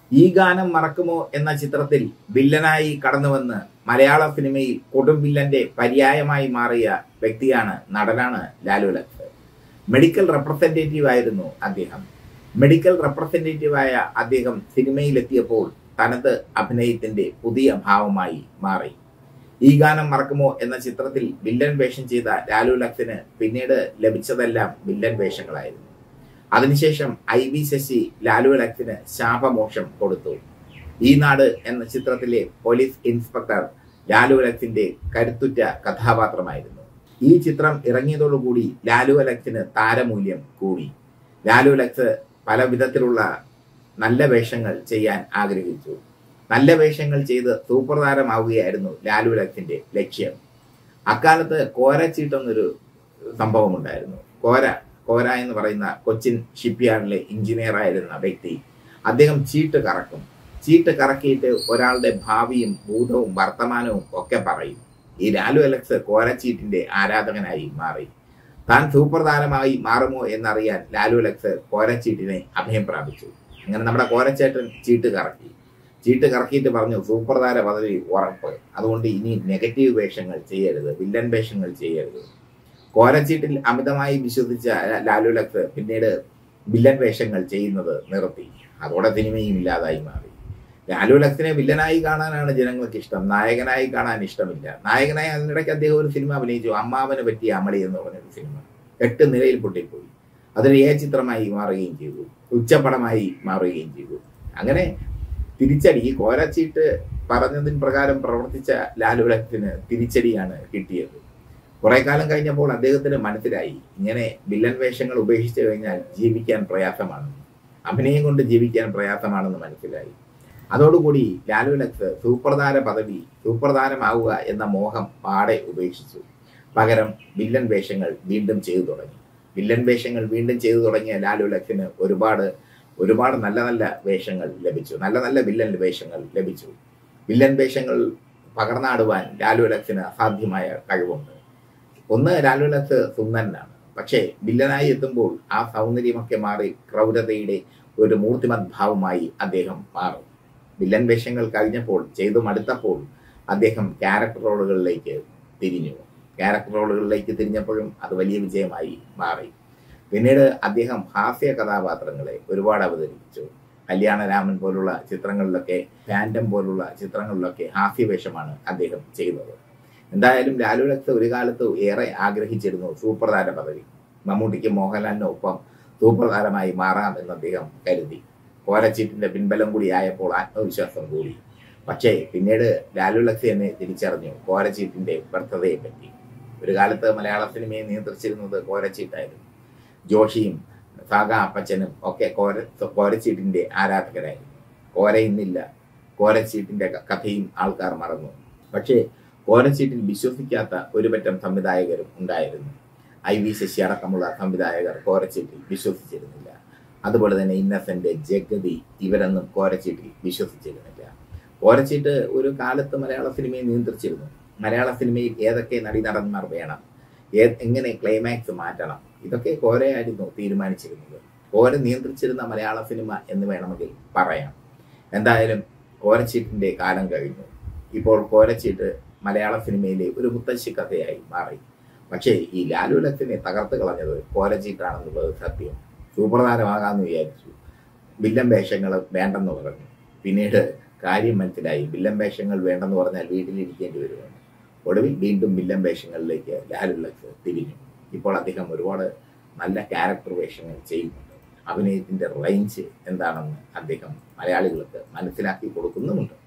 ഈ ഗാനം മറക്കുമോ എന്ന ചിത്രത്തിൽ വില്ലനായി കടന്നുവന്ന് മലയാള സിനിമയിൽ കൊടും വില്ലന്റെ പര്യായമായി മാറിയ വ്യക്തിയാണ് നടനാണ് ലാലു ലക്സ് മെഡിക്കൽ റെപ്രസെന്റേറ്റീവ് ആയിരുന്നു അദ്ദേഹം മെഡിക്കൽ റെപ്രസെന്റേറ്റീവായ അദ്ദേഹം സിനിമയിലെത്തിയപ്പോൾ തനത് അഭിനയത്തിന്റെ പുതിയ ഭാവമായി മാറി ഈ ഗാനം മറക്കുമോ എന്ന ചിത്രത്തിൽ വില്ലൻ വേഷം ചെയ്ത ലാലു ലക്സിന് പിന്നീട് ലഭിച്ചതെല്ലാം വില്ലൻ വേഷങ്ങളായിരുന്നു അതിനുശേഷം ഐ വി ശശി ലാലു ലക്സിന് ശാപമോക്ഷം കൊടുത്തു ഈ നാട് എന്ന ചിത്രത്തിലെ പോലീസ് ഇൻസ്പെക്ടർ ലാലു ലക്സിന്റെ കരുത്തുറ്റ കഥാപാത്രമായിരുന്നു ഈ ചിത്രം ഇറങ്ങിയതോടുകൂടി ലാലു ലക്സിന് താരമൂല്യം കൂടി ലാലു ലക്സ് പല വിധത്തിലുള്ള നല്ല വേഷങ്ങൾ ചെയ്യാൻ ആഗ്രഹിച്ചു നല്ല വേഷങ്ങൾ ചെയ്ത് സൂപ്പർ താരമാവുകയായിരുന്നു ലാലു ലക്സിന്റെ ലക്ഷ്യം അക്കാലത്ത് കോരച്ചീട്ടെന്നൊരു സംഭവം ഉണ്ടായിരുന്നു കോര കോര എന്ന് പറയുന്ന കൊച്ചിൻ ഷിപ്പ്യാർഡിലെ എഞ്ചിനീയർ ആയിരുന്ന വ്യക്തി അദ്ദേഹം ചീട്ട് കറക്കും ചീട്ട് കറക്കിയിട്ട് ഒരാളുടെ ഭാവിയും ഭൂതവും വർത്തമാനവും ഒക്കെ പറയും ഈ ലാലു അലക്സ് കോരച്ചീട്ടിന്റെ ആരാധകനായി മാറി താൻ സൂപ്പർ താരമായി മാറുമോ എന്നറിയാൻ ലാലു അലക്സ് കോരച്ചീട്ടിനെ അഭയം പ്രാപിച്ചു അങ്ങനെ നമ്മുടെ കോരച്ചേട്ടൻ ചീട്ട് കറക്കി ചീട്ട് കറക്കിയിട്ട് പറഞ്ഞു സൂപ്പർ താര പദവി ഉറപ്പ് അതുകൊണ്ട് ഇനി നെഗറ്റീവ് വേഷങ്ങൾ ചെയ്യരുത് വില്ലൻ വേഷങ്ങൾ ചെയ്യരുത് കോരച്ചീട്ടിൽ അമിതമായി വിശ്വസിച്ച ലാലു ലക്സ് പിന്നീട് വില്ലൻ വേഷങ്ങൾ ചെയ്യുന്നത് നിർത്തി അതോടെ സിനിമയും ഇല്ലാതായി മാറി ലാലു ലക്സിനെ വില്ലനായി കാണാനാണ് ജനങ്ങൾക്ക് ഇഷ്ടം നായകനായി കാണാൻ ഇഷ്ടമില്ല നായകനായി അതിനിടയ്ക്ക് അദ്ദേഹം ഒരു സിനിമ അഭിനയിച്ചു അമ്മാവന് പറ്റിയ അമളി എന്ന് പറഞ്ഞൊരു സിനിമ എട്ട് നിലയിൽ പൊട്ടിപ്പോയി അതൊരു ഏ ചിത്രമായി മാറുകയും ചെയ്തു ഉച്ചപ്പടമായി മാറുകയും ചെയ്തു അങ്ങനെ തിരിച്ചടി ഈ കോരച്ചീട്ട് പറഞ്ഞതിന് പ്രകാരം പ്രവർത്തിച്ച ലാലു ലക്സിന് തിരിച്ചടിയാണ് കിട്ടിയത് കുറെ കാലം കഴിഞ്ഞപ്പോൾ അദ്ദേഹത്തിന് മനസ്സിലായി ഇങ്ങനെ വില്ലൻ വേഷങ്ങൾ ഉപേക്ഷിച്ചു കഴിഞ്ഞാൽ ജീവിക്കാൻ പ്രയാസമാണ് അഭിനയം കൊണ്ട് ജീവിക്കാൻ പ്രയാസമാണെന്ന് മനസ്സിലായി അതോടുകൂടി ലാലു ലക്സ് സൂപ്പർ താര പദവി സൂപ്പർ താരമാവുക എന്ന മോഹം പാടെ ഉപേക്ഷിച്ചു പകരം വില്ലൻ വേഷങ്ങൾ വീണ്ടും ചെയ്തു തുടങ്ങി വില്ലൻ വേഷങ്ങൾ വീണ്ടും ചെയ്തു തുടങ്ങിയ ലാലു ലക്സിന് ഒരുപാട് ഒരുപാട് നല്ല നല്ല വേഷങ്ങൾ ലഭിച്ചു നല്ല നല്ല വില്ലൻ വേഷങ്ങൾ ലഭിച്ചു വില്ലൻ വേഷങ്ങൾ പകർന്നാടുവാൻ ലാലു ലക്സിന് അസാധ്യമായ കഴിവുണ്ട് ഒന്ന് ലാലു ലക്സ് സുന്ദരനാണ് പക്ഷേ വില്ലനായി എത്തുമ്പോൾ ആ സൗന്ദര്യമൊക്കെ മാറി ക്രൗരതയുടെ ഒരു മൂർത്തിമത് ഭാവമായി അദ്ദേഹം മാറും വില്ലൻ വേഷങ്ങൾ കഴിഞ്ഞപ്പോൾ ചെയ്തു മടുത്തപ്പോൾ അദ്ദേഹം ക്യാരക്ടർ റോളുകളിലേക്ക് തിരിഞ്ഞു ക്യാരക്ടർ റോളുകളിലേക്ക് തിരിഞ്ഞപ്പോഴും അത് വലിയ വിജയമായി മാറി പിന്നീട് അദ്ദേഹം ഹാസ്യ കഥാപാത്രങ്ങളെ ഒരുപാട് അവതരിപ്പിച്ചു കല്യാണരാമൻ പോലുള്ള ചിത്രങ്ങളിലൊക്കെ ഫാൻഡം പോലുള്ള ചിത്രങ്ങളിലൊക്കെ ഹാസ്യവേഷമാണ് അദ്ദേഹം ചെയ്തത് എന്തായാലും ലാലു ലക്സ് ഒരു കാലത്ത് ഏറെ ആഗ്രഹിച്ചിരുന്നു സൂപ്പർ താര പദവി മമ്മൂട്ടിക്ക് മോഹൻലാലിനൊപ്പം സൂപ്പർ താരമായി മാറാം എന്ന് അദ്ദേഹം കരുതി കോരച്ചീറ്റിന്റെ പിൻബലം കൂടി ആയപ്പോൾ ആത്മവിശ്വാസം കൂടി പക്ഷേ പിന്നീട് ലാലു ലക്സ് എന്നെ തിരിച്ചറിഞ്ഞു കോരച്ചീറ്റിന്റെ വ്യർത്ഥതയെ പറ്റി ഒരു കാലത്ത് മലയാള സിനിമയെ നിയന്ത്രിച്ചിരുന്നത് കോരച്ചീട്ടായിരുന്നു ജോഷിയും സാഗ അപ്പച്ചനും ഒക്കെ കോര കോരച്ചീട്ടിന്റെ ആരാധകരായിരുന്നു കോര ഇന്നില്ല കോരച്ചീട്ടിന്റെ കഥയും ആൾക്കാർ മറന്നു പക്ഷേ കോരച്ചീട്ടിൽ വിശ്വസിക്കാത്ത ഒരുപറ്റം സംവിധായകരും ഉണ്ടായിരുന്നു ഐ വി ശശി അടക്കമുള്ള സംവിധായകർ കോരച്ചീട്ടിൽ വിശ്വസിച്ചിരുന്നില്ല അതുപോലെ തന്നെ ഇന്നസെന്റ് ജഗതി ഇവരൊന്നും കോരച്ചീട്ടിൽ വിശ്വസിച്ചിരുന്നില്ല കോരച്ചീട്ട് ഒരു കാലത്ത് മലയാള സിനിമയെ നിയന്ത്രിച്ചിരുന്നു മലയാള സിനിമയിൽ ഏതൊക്കെ നടീനടന്മാർ വേണം ഏ എങ്ങനെ ക്ലൈമാക്സ് മാറ്റണം ഇതൊക്കെ കോരയായിരുന്നു തീരുമാനിച്ചിരുന്നത് കോര നിയന്ത്രിച്ചിരുന്ന മലയാള സിനിമ എന്ന് വേണമെങ്കിൽ പറയാം എന്തായാലും കോരച്ചീട്ടിന്റെ കാലം കഴിഞ്ഞു ഇപ്പോൾ കോരച്ചീട്ട് മലയാള സിനിമയിലെ ഒരു മുത്തശ്ശി കഥയായി മാറി പക്ഷേ ഈ ലാലു ലക്സിനെ തകർത്ത് കളഞ്ഞത് കോരച്ചീട്ടാണെന്നുള്ളത് സത്യം സൂപ്രധാനമാകാമെന്ന് വിചാരിച്ചു വില്ലൻ വേഷങ്ങൾ വേണ്ടെന്ന് പറഞ്ഞു പിന്നീട് കാര്യം മനസ്സിലായി വില്ലൻ വേഷങ്ങൾ വേണ്ടെന്ന് പറഞ്ഞാൽ വീട്ടിലിരിക്കേണ്ടി വരുമെന്ന് ഒടുവിൽ വീണ്ടും വില്ലൻ വേഷങ്ങളിലേക്ക് ലാലു ലക്സ് തിരിഞ്ഞു ഇപ്പോൾ അദ്ദേഹം ഒരുപാട് നല്ല ക്യാരക്ടർ വേഷങ്ങൾ ചെയ്യുന്നുണ്ട് അഭിനയത്തിന്റെ റേഞ്ച് എന്താണെന്ന് അദ്ദേഹം മലയാളികൾക്ക് മനസ്സിലാക്കി കൊടുക്കുന്നുമുണ്ട്